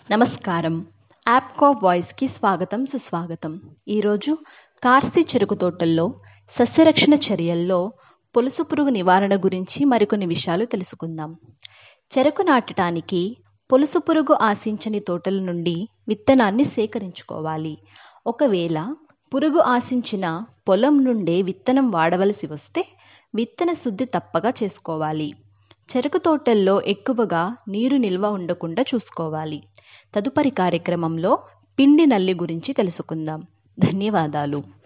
నమస్కారం యాప్కో వాయిస్కి స్వాగతం సుస్వాగతం ఈరోజు కార్సి చెరుకు తోటల్లో సస్యరక్షణ చర్యల్లో పొలుసు పురుగు నివారణ గురించి మరికొన్ని విషయాలు తెలుసుకుందాం చెరకు నాటడానికి పొలుసు పురుగు ఆశించని తోటల నుండి విత్తనాన్ని సేకరించుకోవాలి ఒకవేళ పురుగు ఆశించిన పొలం నుండే విత్తనం వాడవలసి వస్తే విత్తన శుద్ధి తప్పగా చేసుకోవాలి చెరకు తోటల్లో ఎక్కువగా నీరు నిల్వ ఉండకుండా చూసుకోవాలి తదుపరి కార్యక్రమంలో పిండి నల్లి గురించి తెలుసుకుందాం ధన్యవాదాలు